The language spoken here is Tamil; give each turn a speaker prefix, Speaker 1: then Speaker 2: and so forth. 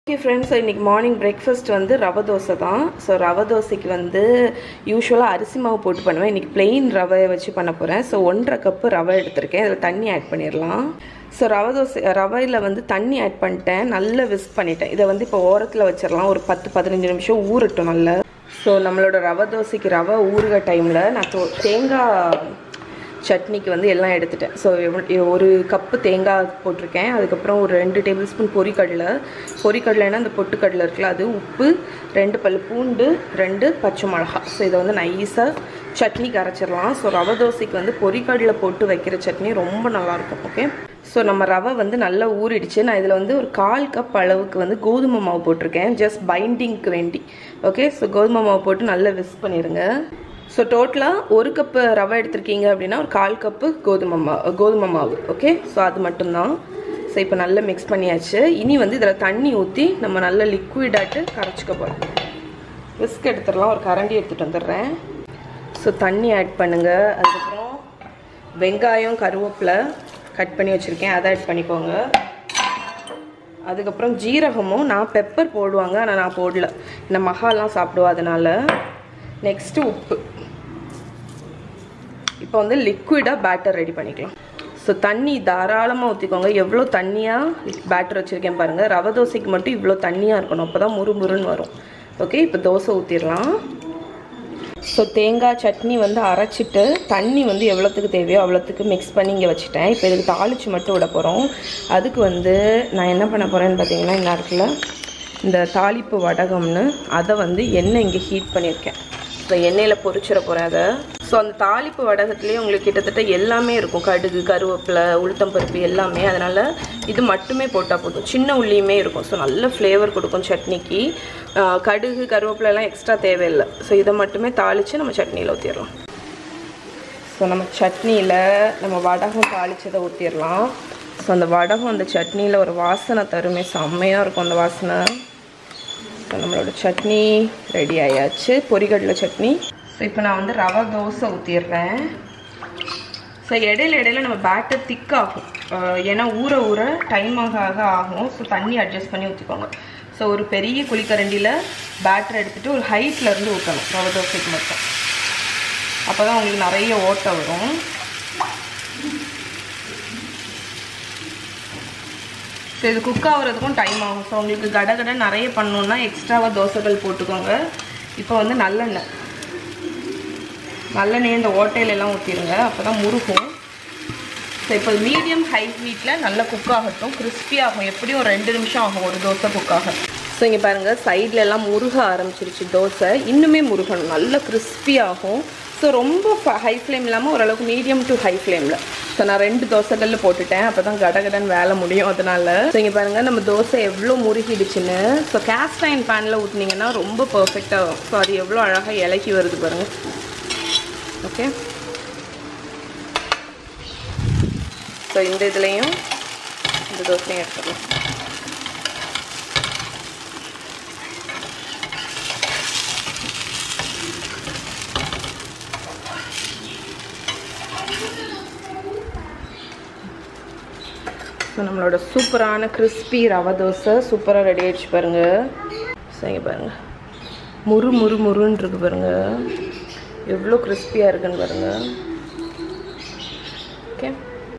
Speaker 1: ஓகே ஃப்ரெண்ட்ஸ் இன்றைக்கி மார்னிங் பிரேக்ஃபாஸ்ட் வந்து ரவை தோசை தான் ஸோ ரவை தோசைக்கு வந்து யூஸ்வலாக அரிசி மாவு போட்டு பண்ணுவேன் இன்றைக்கி plain ரவையை வச்சு பண்ண போகிறேன் ஸோ ஒன்றரை கப்பு ரவை எடுத்திருக்கேன் இதில் தண்ணி ஆட் பண்ணிடலாம் ஸோ ரவை தோசை ரவையில் வந்து தண்ணி ஆட் பண்ணிட்டேன் நல்லா விஸ்க் பண்ணிட்டேன் இதை வந்து இப்போ ஓரத்தில் வச்சிடலாம் ஒரு பத்து பதினஞ்சு நிமிஷம் ஊறட்டும் நல்லா ஸோ நம்மளோட ரவை தோசைக்கு ரவை ஊறுக டைமில் நான் தோ- தேங்காய் சட்னிக்கு வந்து எல்லாம் எடுத்துட்டேன் ஸோ ஒரு கப்பு தேங்காய் போட்டிருக்கேன் அதுக்கப்புறம் ஒரு ரெண்டு டேபிள் ஸ்பூன் பொரிக்கடலை பொரிக்கடலைன்னா அந்த பொட்டுக்கடலை இருக்குல்ல அது உப்பு ரெண்டு பல் பூண்டு ரெண்டு பச்சை மிளகா ஸோ இதை வந்து நைஸாக சட்னிக்கு அரைச்சிடலாம் ஸோ ரவை தோசைக்கு வந்து பொரிக்கடலை போட்டு வைக்கிற சட்னி ரொம்ப நல்லாயிருக்கும் ஓகே ஸோ நம்ம ரவை வந்து நல்லா ஊறிடுச்சு நான் இதில் வந்து ஒரு கால் கப் அளவுக்கு வந்து கோதுமை மாவு போட்டிருக்கேன் ஜஸ்ட் பைண்டிங்க்கு வேண்டி ஓகே ஸோ கோதுமை மாவு போட்டு நல்லா விஸ் பண்ணிடுங்க ஸோ டோட்டலாக ஒரு கப்பு ரவை எடுத்திருக்கீங்க அப்படின்னா ஒரு கால் கப்பு கோதுமை மாவு கோதுமை மாவு ஓகே ஸோ அது மட்டும்தான் ஸோ இப்போ நல்லா மிக்ஸ் பண்ணியாச்சு இனி வந்து இதில் தண்ணி ஊற்றி நம்ம நல்லா லிக்விடாட்டு கரைச்சிக்க போகிறோம் விஸ்க் எடுத்துடலாம் ஒரு கரண்டி எடுத்துகிட்டு வந்துடுறேன் ஸோ தண்ணி ஆட் பண்ணுங்கள் அதுக்கப்புறம் வெங்காயம் கருவேப்பிலை கட் பண்ணி வச்சுருக்கேன் அதை ஆட் பண்ணிக்கோங்க அதுக்கப்புறம் ஜீரகமும் நான் பெப்பர் போடுவாங்க ஆனால் நான் போடல இந்த மகாலாம் சாப்பிடுவோம் அதனால் நெக்ஸ்ட்டு உப்பு இப்போ வந்து லிக்விடாக பேட்டர் ரெடி பண்ணிக்கலாம் ஸோ தண்ணி தாராளமாக ஊற்றிக்கோங்க எவ்வளோ தண்ணியாக பேட்டர் வச்சுருக்கேன் பாருங்கள் ரவை தோசைக்கு மட்டும் இவ்வளோ தண்ணியாக இருக்கணும் அப்போ தான் முறுமுறுன்னு வரும் ஓகே இப்போ தோசை ஊற்றிடலாம் ஸோ தேங்காய் சட்னி வந்து அரைச்சிட்டு தண்ணி வந்து எவ்வளோத்துக்கு தேவையோ அவ்வளோத்துக்கு மிக்ஸ் பண்ணி இங்கே வச்சுட்டேன் இப்போ இதுக்கு தாளித்து மட்டும் விட போகிறோம் அதுக்கு வந்து நான் என்ன பண்ண போகிறேன்னு பார்த்தீங்கன்னா இந்த இடத்துல இந்த தாளிப்பு வடகம்னு அதை வந்து எண்ணெய் இங்கே ஹீட் பண்ணியிருக்கேன் ஸோ எண்ணெயில் பொரிச்சிட போகிறேன் அதை ஸோ அந்த தாளிப்பு வடகத்துலேயே உங்களுக்கு கிட்டத்தட்ட எல்லாமே இருக்கும் கடுகு கருவேப்பிலை உளுத்தம்பருப்பு எல்லாமே அதனால் இது மட்டுமே போட்டால் போதும் சின்ன உள்ளியுமே இருக்கும் ஸோ நல்ல ஃப்ளேவர் கொடுக்கும் சட்னிக்கு ஆஹ் கடுகு கருவேப்பிலை எல்லாம் எக்ஸ்ட்ரா தேவையில்லை ஸோ இதை மட்டுமே தாளித்து நம்ம சட்னியில் ஊற்றிடலாம் ஸோ நம்ம சட்னியில் நம்ம வடகம் தாளிச்சதை ஊற்றிடலாம் ஸோ அந்த வடகம் அந்த சட்னியில் ஒரு வாசனை தருமே செம்மையாக இருக்கும் அந்த வாசனை ஸோ நம்மளோட சட்னி ரெடி ஆயாச்சு பொரிகடலை சட்னி ஸோ இப்போ நான் வந்து ரவை தோசை ஊற்றிடுறேன் ஸோ இடையில இடையில நம்ம பேட்டர் திக் ஆகும் அஹ் ஏன்னா ஊற ஊற டைம் ஆக ஆக ஆகும் ஸோ தண்ணி அட்ஜஸ்ட் பண்ணி ஊற்றிக்கோங்க ஸோ ஒரு பெரிய குழிக்கரண்டியில் பேட்டர் எடுத்துகிட்டு ஒரு ஹைட்ல இருந்து ஊற்றணும் ரவை தோசைக்கு மட்டும் அப்போ தான் உங்களுக்கு நிறைய ஓட்டை வரும் ஸோ இது குக் ஆகுறதுக்கும் டைம் ஆகும் ஸோ உங்களுக்கு கடகட நிறைய பண்ணணுன்னா எக்ஸ்ட்ராவாக தோசைகள் போட்டுக்கோங்க இப்போ வந்து நல்லெண்ணெய் நல்லெண்ணெய் இந்த ஓட்டையில எல்லாம் ஊற்றிடுங்க அப்போ தான் முருகும் ஸோ இப்போ மீடியம் ஹை ஹீட்டில் நல்லா குக் ஆகட்டும் crispy ஆகும் எப்படியும் ஒரு ரெண்டு நிமிஷம் ஆகும் ஒரு தோசை குக் ஆக ஸோ இங்கே பாருங்கள் சைடில் எல்லாம் முருக ஆரம்பிச்சிருச்சு தோசை இன்னுமே முருகணும் நல்லா crispy ஆகும் ஸோ ரொம்ப ஹை ஃப்ளேம் இல்லாமல் ஓரளவுக்கு மீடியம் டு ஹை ஃப்ளேமில் ஸோ நான் ரெண்டு தோசைகள்ல போட்டுட்டேன் அப்போ தான் கடகடன் வேலை முடியும் அதனால ஸோ இங்கே பாருங்கள் நம்ம தோசை எவ்வளோ முருகிடுச்சுன்னு ஸோ கேஸ்ட் அயன் பேனில் ஊற்றினீங்கன்னா ரொம்ப பர்ஃபெக்டாக வரும் ஸோ அது எவ்வளோ அழகாக இலக்கி வருது பாருங்கள் ஓகே ஸோ இந்த இதுலேயும் இந்த தோசையும் எடுத்துக்கலாம் ஸோ நம்மளோட சூப்பரான கிறிஸ்பி ரவை தோசை சூப்பராக ரெடி ஆயிடுச்சு பாருங்க ஸோ இங்கே பாருங்க முறு முறு முருன்னு இருக்கு பாருங்க எவ்வளோ கிறிஸ்பியாக இருக்குன்னு பாருங்க